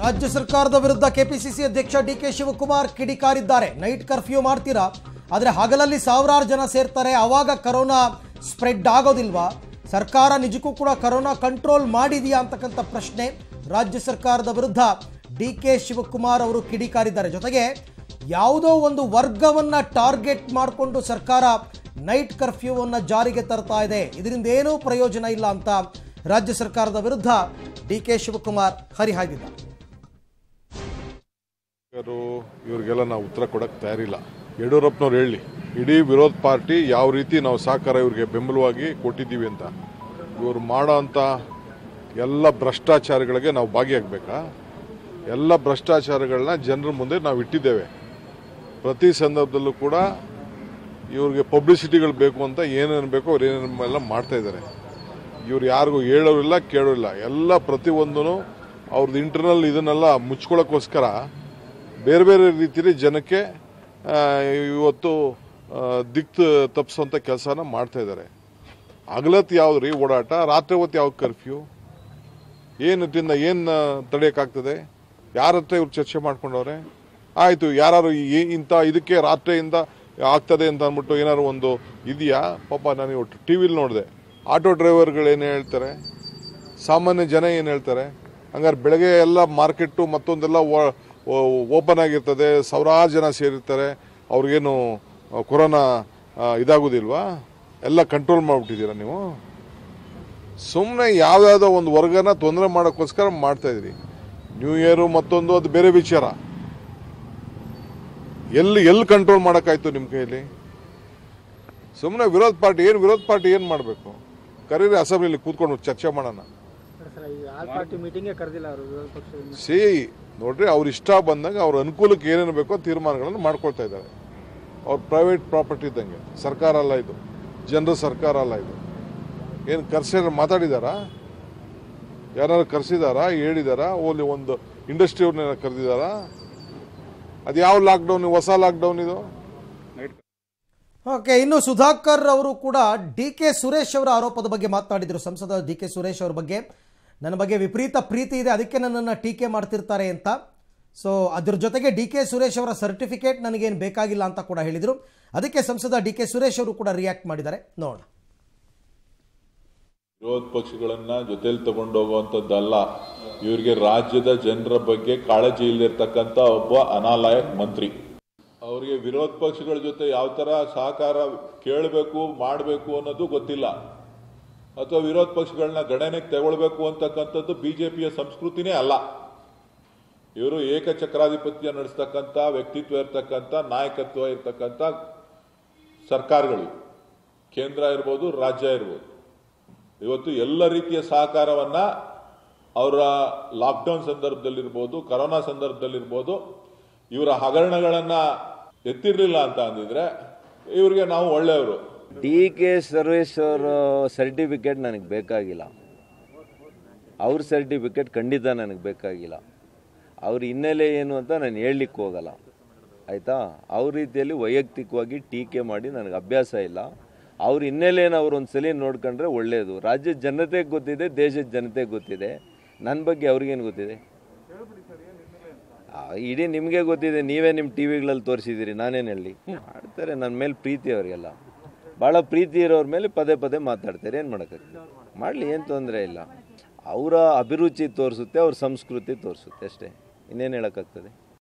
ರಾಜ್ಯ ಸರ್ಕಾರದ ವಿರುದ್ಧ ಕೆಪಿಸಿಸಿ ಅಧ್ಯಕ್ಷ ಡಿ ಕೆ ಶಿವಕುಮಾರ್ ಕಿಡಿಕಾರಿದ್ದಾರೆ ನೈಟ್ ಕರ್ಫ್ಯೂ ಮಾಡ್ತೀರಾ ಆದರೆ ಹಗಲಲ್ಲಿ ಸಾವಿರಾರು ಜನ ಸೇರ್ತಾರೆ ಆವಾಗ ಕರೋನಾ ಸ್ಪ್ರೆಡ್ ಆಗೋದಿಲ್ವಾ ಸರ್ಕಾರ ನಿಜಕ್ಕೂ ಕೂಡ ಕರೋನಾ ಕಂಟ್ರೋಲ್ ಮಾಡಿದೆಯಾ ಅಂತಕ್ಕಂಥ ಪ್ರಶ್ನೆ ರಾಜ್ಯ ಸರ್ಕಾರದ ವಿರುದ್ಧ ಡಿ ಕೆ ಶಿವಕುಮಾರ್ ಅವರು ಕಿಡಿಕಾರಿದ್ದಾರೆ ಜೊತೆಗೆ ಯಾವುದೋ ಒಂದು ವರ್ಗವನ್ನ ಟಾರ್ಗೆಟ್ ಮಾಡಿಕೊಂಡು ಸರ್ಕಾರ ನೈಟ್ ಕರ್ಫ್ಯೂವನ್ನು ಜಾರಿಗೆ ತರ್ತಾ ಇದೆ ಇದರಿಂದ ಏನೂ ಪ್ರಯೋಜನ ಇಲ್ಲ ಅಂತ ರಾಜ್ಯ ಸರ್ಕಾರದ ವಿರುದ್ಧ ಡಿ ಕೆ ಶಿವಕುಮಾರ್ ಹರಿಹಾಯ್ದಿದ್ದಾರೆ ಇವರು ಇವ್ರಿಗೆಲ್ಲ ನಾವು ಉತ್ತರ ಕೊಡಕ್ಕೆ ತಯಾರಿಲ್ಲ ಯಡಿಯೂರಪ್ಪನವ್ರು ಹೇಳಿ ಇಡೀ ವಿರೋಧ ಪಾರ್ಟಿ ಯಾವ ರೀತಿ ನಾವು ಸಹಕಾರ ಇವ್ರಿಗೆ ಬೆಂಬಲವಾಗಿ ಕೊಟ್ಟಿದ್ದೀವಿ ಅಂತ ಇವರು ಮಾಡೋ ಅಂಥ ಎಲ್ಲ ಭ್ರಷ್ಟಾಚಾರಗಳಿಗೆ ನಾವು ಭಾಗಿಯಾಗಬೇಕಾ ಎಲ್ಲ ಭ್ರಷ್ಟಾಚಾರಗಳನ್ನ ಜನರ ಮುಂದೆ ನಾವು ಇಟ್ಟಿದ್ದೇವೆ ಪ್ರತಿ ಸಂದರ್ಭದಲ್ಲೂ ಕೂಡ ಇವ್ರಿಗೆ ಪಬ್ಲಿಸಿಟಿಗಳು ಬೇಕು ಅಂತ ಏನೇನು ಬೇಕೋ ಅವ್ರು ಏನೇನೆಲ್ಲ ಮಾಡ್ತಾ ಇದ್ದಾರೆ ಇವ್ರು ಯಾರಿಗೂ ಹೇಳೋರಿಲ್ಲ ಕೇಳೋರಿಲ್ಲ ಎಲ್ಲ ಪ್ರತಿಯೊಂದೂ ಅವ್ರದ್ದು ಇಂಟರ್ನಲ್ ಇದನ್ನೆಲ್ಲ ಮುಚ್ಕೊಳ್ಳೋಕ್ಕೋಸ್ಕರ ಬೇರೆ ಬೇರೆ ರೀತಿಯಲ್ಲಿ ಜನಕ್ಕೆ ಆ, ಇವತ್ತು ಆ, ದಿಕ್ ತಪ್ಪಿಸೋಂಥ ಕೆಲಸನ ಮಾಡ್ತಾ ಇದ್ದಾರೆ ಹಗಲತ್ತು ಯಾವ್ದು ರೀ ಓಡಾಟ ರಾತ್ರಿ ಹೊತ್ತು ಯಾವ ಕರ್ಫ್ಯೂ ಏನದಿಂದ ಏನು ತಡೆಯೋಕ್ಕಾಗ್ತದೆ ಯಾರ ಹತ್ರ ಇವ್ರು ಚರ್ಚೆ ಮಾಡ್ಕೊಂಡವ್ರೆ ಆಯಿತು ಯಾರು ಇಂಥ ಇದಕ್ಕೆ ರಾತ್ರಿಯಿಂದ ಆಗ್ತದೆ ಅಂತ ಅಂದ್ಬಿಟ್ಟು ಏನಾದ್ರು ಒಂದು ಇದೆಯಾ ಪಾಪ ನಾನು ಇವತ್ತು ಟಿ ವಿಲಿ ನೋಡಿದೆ ಆಟೋ ಡ್ರೈವರ್ಗಳು ಏನು ಹೇಳ್ತಾರೆ ಸಾಮಾನ್ಯ ಜನ ಏನು ಹೇಳ್ತಾರೆ ಹಂಗಾರೆ ಬೆಳಗ್ಗೆ ಎಲ್ಲ ಮಾರ್ಕೆಟು ಮತ್ತೊಂದೆಲ್ಲ ಓಪನ್ ಆಗಿರ್ತದೆ ಸಾವಿರಾರು ಜನ ಸೇರಿರ್ತಾರೆ ಅವ್ರಿಗೇನು ಆ, ಕೊರೋನಾ ಆ, ಇದಾಗೋದಿಲ್ವಾ ಎಲ್ಲ ಕಂಟ್ರೋಲ್ ಮಾಡಿಬಿಟ್ಟಿದ್ದೀರಾ ನೀವು ಸುಮ್ಮನೆ ಯಾವುದಾವುದೋ ಒಂದು ವರ್ಗನ ತೊಂದರೆ ಮಾಡೋಕ್ಕೋಸ್ಕರ ಮಾಡ್ತಾ ಇದ್ರಿ ನ್ಯೂ ಇಯರು ಮತ್ತೊಂದು ಅದು ಬೇರೆ ವಿಚಾರ ಎಲ್ಲಿ ಎಲ್ಲಿ ಕಂಟ್ರೋಲ್ ಮಾಡೋಕ್ಕಾಯ್ತು ನಿಮ್ಮ ಕೈಯಲ್ಲಿ ಸುಮ್ಮನೆ ವಿರೋಧ ಪಾರ್ಟಿ ಏನು ವಿರೋಧ ಪಾರ್ಟಿ ಏನು ಮಾಡಬೇಕು ಕರೀರಿ ಅಸೆಂಬ್ಲಿಲಿ ಕೂತ್ಕೊಂಡು ಚರ್ಚೆ ಮಾಡೋಣ ಸರ್ ಈ ಆಲ್ ಪಾರ್ಟಿ ಮೀಟಿಂಗೇ ಕರೆದಿಲ್ಲ ಅವರು ವಿರೋಧ ಪಕ್ಷದಿಂದ ಸಿ ನೋಡ್ರಿ ಅವ್ರ ಇಷ್ಟ ಬಂದಾಗ ಅವ್ರ ಅನುಕೂಲಕ್ಕೆ ಏನೇನು ಬೇಕೋ ತೀರ್ಮಾನಗಳನ್ನು ಮಾಡ್ಕೊಳ್ತಾ ಇದ್ದಾರೆ ಅವ್ರ ಪ್ರೈವೇಟ್ ಪ್ರಾಪರ್ಟಿ ಇದ್ದಂಗೆ ಸರ್ಕಾರ ಅಲ್ಲ ಇದು ಜನರ ಸರ್ಕಾರ ಅಲ್ಲ ಇದು ಏನು ಕರ್ಸಿ ಮಾತಾಡಿದಾರಾ ಯಾರು ಕರೆಸಿದಾರಾ ಹೇಳಿದಾರಾ ಓಲಿ ಒಂದು ಇಂಡಸ್ಟ್ರಿ ಅವ್ರನ್ನ ಕರೆದಿದ್ದಾರಾ ಅದು ಯಾವ ಲಾಕ್ಡೌನ್ ಹೊಸ ಲಾಕ್ಡೌನ್ ಇದು ಓಕೆ ಇನ್ನು ಸುಧಾಕರ್ ಅವರು ಕೂಡ ಡಿ ಕೆ ಸುರೇಶ್ ಅವರ ಆರೋಪದ ಬಗ್ಗೆ ಮಾತನಾಡಿದರು ಸಂಸದ ಡಿ ಕೆ ಸುರೇಶ್ ಅವರ ಬಗ್ಗೆ ನನ್ನ ಬಗ್ಗೆ ವಿಪರೀತ ಪ್ರೀತಿ ಇದೆ ಅದಕ್ಕೆ ನನ್ನನ್ನು ಟೀಕೆ ಮಾಡ್ತಿರ್ತಾರೆ ಅಂತ ಸೊ ಅದ್ರ ಜೊತೆಗೆ ಡಿ ಕೆ ಸುರೇಶ್ ಅವರ ಸರ್ಟಿಫಿಕೇಟ್ ನನಗೇನು ಬೇಕಾಗಿಲ್ಲ ಅಂತ ಕೂಡ ಹೇಳಿದರು ಅದಕ್ಕೆ ಸಂಸದ ಡಿ ಕೆ ಸುರೇಶ್ ಅವರು ಕೂಡ ರಿಯಾಕ್ಟ್ ಮಾಡಿದ್ದಾರೆ ನೋಡೋಣ ವಿರೋಧ ಪಕ್ಷಗಳನ್ನ ಜೊತೆಲಿ ತಗೊಂಡೋಗುವಂಥದ್ದಲ್ಲ ಇವರಿಗೆ ರಾಜ್ಯದ ಜನರ ಬಗ್ಗೆ ಕಾಳಜಿ ಇಲ್ಲದಿರ್ತಕ್ಕಂಥ ಒಬ್ಬ ಅನಾಲಾಯಕ್ ಮಂತ್ರಿ ಅವರಿಗೆ ವಿರೋಧ ಪಕ್ಷಗಳ ಜೊತೆ ಯಾವ ತರ ಸಹಕಾರ ಕೇಳಬೇಕು ಮಾಡಬೇಕು ಅನ್ನೋದು ಗೊತ್ತಿಲ್ಲ ಅಥವಾ ವಿರೋಧ ಪಕ್ಷಗಳನ್ನ ಗಣನೆಗೆ ತಗೊಳ್ಬೇಕು ಅಂತಕ್ಕಂಥದ್ದು ಬಿಜೆಪಿಯ ಸಂಸ್ಕೃತಿನೇ ಅಲ್ಲ ಇವರು ಏಕಚಕ್ರಾಧಿಪತ್ಯ ನಡೆಸ್ತಕ್ಕಂಥ ವ್ಯಕ್ತಿತ್ವ ಇರ್ತಕ್ಕಂಥ ನಾಯಕತ್ವ ಇರ್ತಕ್ಕಂಥ ಸರ್ಕಾರಗಳು ಕೇಂದ್ರ ಇರ್ಬೋದು ರಾಜ್ಯ ಇರ್ಬೋದು ಇವತ್ತು ಎಲ್ಲ ರೀತಿಯ ಸಹಕಾರವನ್ನ ಅವರ ಲಾಕ್ಡೌನ್ ಸಂದರ್ಭದಲ್ಲಿರ್ಬೋದು ಕರೋನಾ ಸಂದರ್ಭದಲ್ಲಿರ್ಬೋದು ಇವರ ಹಗರಣಗಳನ್ನ ಎತ್ತಿರ್ಲಿಲ್ಲ ಅಂತ ಅಂದಿದ್ರೆ ಇವರಿಗೆ ನಾವು ಒಳ್ಳೆಯವರು ಡಿ ಕೆ ಸರ್ವೇಶ್ ಅವರ ಸರ್ಟಿಫಿಕೇಟ್ ನನಗೆ ಬೇಕಾಗಿಲ್ಲ ಅವ್ರ ಸರ್ಟಿಫಿಕೇಟ್ ಖಂಡಿತ ನನಗೆ ಬೇಕಾಗಿಲ್ಲ ಅವ್ರ ಹಿನ್ನೆಲೆ ಏನು ಅಂತ ನಾನು ಹೇಳಲಿಕ್ಕೆ ಹೋಗಲ್ಲ ಆಯಿತಾ ಅವ್ರ ರೀತಿಯಲ್ಲಿ ವೈಯಕ್ತಿಕವಾಗಿ ಟೀಕೆ ಮಾಡಿ ನನಗೆ ಅಭ್ಯಾಸ ಇಲ್ಲ ಅವ್ರ ಹಿನ್ನೆಲೆಯನ್ನು ಅವ್ರು ಒಂದು ಸಲ ನೋಡ್ಕೊಂಡ್ರೆ ಒಳ್ಳೆಯದು ರಾಜ್ಯದ ಜನತೆಗೆ ಗೊತ್ತಿದೆ ದೇಶದ ಜನತೆಗೆ ಗೊತ್ತಿದೆ ನನ್ನ ಬಗ್ಗೆ ಅವ್ರಿಗೇನು ಗೊತ್ತಿದೆ ಆ, ಇಡೀ ನಿಮಗೆ ಗೊತ್ತಿದೆ ನೀವೇ ನಿಮ್ಮ ಟಿ ವಿಗಳಲ್ಲಿ ತೋರಿಸಿದ್ದೀರಿ ನಾನೇನು ಹೇಳಿ ಮಾಡ್ತಾರೆ ನನ್ನ ಮೇಲೆ ಪ್ರೀತಿ ಅವರಿಗೆಲ್ಲ ಭಾಳ ಪ್ರೀತಿ ಇರೋರ ಮೇಲೆ ಪದೇ ಪದೇ ಮಾತಾಡ್ತಾರೆ ಏನು ಮಾಡೋಕ್ಕಾಗ್ತದೆ ಮಾಡಲಿ ಏನು ತೊಂದರೆ ಇಲ್ಲ ಅವರ ಅಭಿರುಚಿ ತೋರಿಸುತ್ತೆ ಅವ್ರ ಸಂಸ್ಕೃತಿ ತೋರಿಸುತ್ತೆ ಅಷ್ಟೇ ಇನ್ನೇನು ಹೇಳೋಕ್ಕಾಗ್ತದೆ